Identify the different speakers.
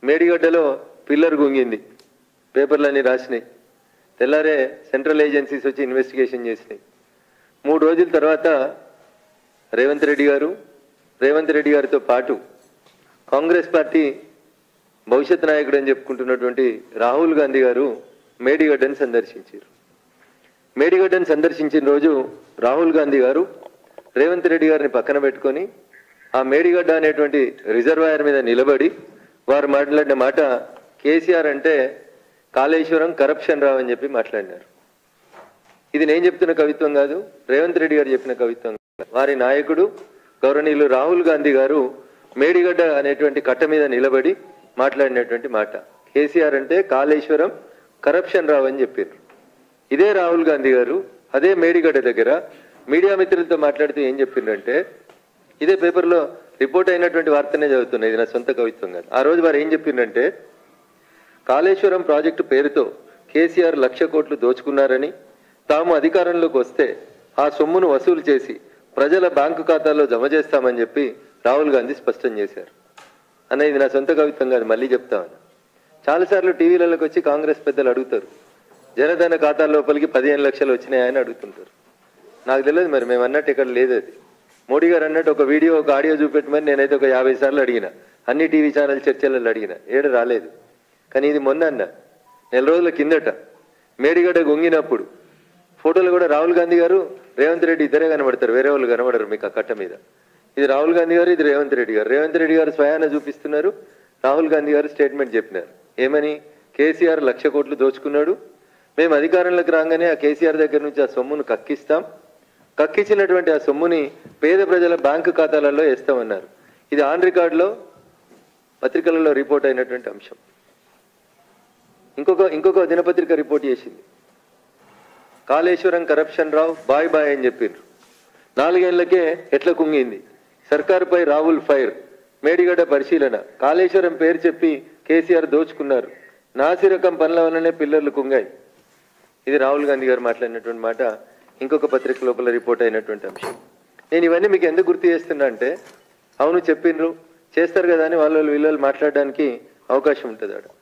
Speaker 1: మేడిగడ్డలో pillar గుంగింది పేపర్లన్నీ రాసినాయి తెల్లారే central agencies వచ్చి investigation చేసినాయి మూడు రోజుల తర్వాత రేవంత్ రెడ్డి గారు రేవంత్ రెడ్డి గారితో పాటు కాంగ్రెస్ పార్టీ భవిష్యత్ నాయకుడు అని చెప్పుకుంటున్నటువంటి రాహుల్ గాంధీ గారు మేడిగడ్డని సందర్శించారు మేడిగడ్డని సందర్శించిన రోజు రాహుల్ గాంధీ గారు రేవంత్ రెడ్డి గారిని పక్కన పెట్టుకొని ఆ మేడిగడ్డ అనేటువంటి రిజర్వాయర్ మీద నిలబడి వారు మాట్లాడిన మాట కేసీఆర్ అంటే కాళేశ్వరం కరప్షన్ రావు అని చెప్పి మాట్లాడినారు ఇది నేను చెప్తున్న కవిత్వం కాదు రేవంత్ రెడ్డి గారు చెప్పిన కవిత్వం కాదు. వారి నాయకుడు గౌరవనీయులు రాహుల్ గాంధీ గారు మేడిగడ్డ అనేటువంటి కట్ట మీద నిలబడి మాట్లాడినటువంటి మాట కేసీఆర్ అంటే కాళేశ్వరం కరప్షన్ రావు అని చెప్పారు ఇదే రాహుల్ గాంధీ గారు అదే మేడిగడ్డ దగ్గర మీడియా మిత్రులతో మాట్లాడుతూ ఏం చెప్పిండ్రంటే ఇదే పేపర్లో రిపోర్ట్ అయినటువంటి వార్తనే చదువుతున్నా ఇది నా సొంత కవిత్వం కాదు ఆ రోజు వారు ఏం చెప్పిండ్రంటే కాళేశ్వరం ప్రాజెక్టు పేరుతో కేసీఆర్ లక్ష కోట్లు దోచుకున్నారని తాము అధికారంలోకి వస్తే ఆ సొమ్మును వసూలు చేసి ప్రజల బ్యాంకు ఖాతాల్లో జమ చేస్తామని చెప్పి రాహుల్ గాంధీ స్పష్టం చేశారు అన్న ఇది నా సొంత కవిత్వం కాదు మళ్ళీ చెప్తామని చాలాసార్లు టీవీలలోకి వచ్చి కాంగ్రెస్ పెద్దలు అడుగుతారు జనధన ఖాతా లోపలికి పదిహేను లక్షలు వచ్చినాయని అడుగుతుంటారు నాకు తెలియదు మరి మేము అన్నట్టు ఇక్కడ లేదు అది మోడీ గారు అన్నట్టు ఒక వీడియో ఒక ఆడియో చూపెట్టమని నేనైతే ఒక యాభై సార్లు అడిగిన అన్ని టీవీ ఛానల్ చర్చలలో అడిగిన ఏడు రాలేదు కానీ ఇది మొన్న అన్న నెల రోజుల కిందట మేడిగడ్డ గొంగినప్పుడు ఫోటోలు కూడా రాహుల్ గాంధీ గారు రేవంత్ రెడ్డి ఇద్దరే కనబడతారు వేరే వాళ్ళు కనబడరు మీకు ఆ కట్ట మీద ఇది రాహుల్ గాంధీ గారు ఇది రేవంత్ రెడ్డి గారు రేవంత్ రెడ్డి గారు స్వయాన చూపిస్తున్నారు రాహుల్ గాంధీ గారు స్టేట్మెంట్ చెప్పినారు ఏమని కేసీఆర్ లక్ష కోట్లు దోచుకున్నాడు మేము అధికారంలోకి రాగానే ఆ కేసీఆర్ దగ్గర నుంచి ఆ సొమ్మును కక్కిస్తాం కక్కించినటువంటి ఆ సొమ్ముని పేద ప్రజల బ్యాంకు ఖాతాలలో వేస్తామన్నారు ఇది ఆన్ రికార్డులో పత్రికలలో రిపోర్ట్ అయినటువంటి అంశం ఇంకొక ఇంకొక దినపత్రిక రిపోర్ట్ చేసింది Kaleshwaram corruption Rao bye bye అని చెప్పిండ్రు నాలుగేళ్లకే ఎట్ల కుంగింది సర్కారుపై రాహుల్ ఫైర్ మేడిగడ్డ పరిశీలన కాళేశ్వరం పేరు చెప్పి కేసీఆర్ దోచుకున్నారు నాసిరకం పనుల వల్లనే పిల్లర్లు కుంగాయి ఇది రాహుల్ గాంధీ గారు మాట్లాడినటువంటి మాట ఇంకొక పత్రిక లోపల రిపోర్ట్ అయినటువంటి అంశం నేను ఇవన్నీ మీకు ఎందుకు గుర్తు చేస్తున్నా అంటే అవును చెప్పిండ్రు చేస్తారు కదా అని వాళ్ళు వీళ్ళు మాట్లాడడానికి అవకాశం ఉంటుంది ఆడ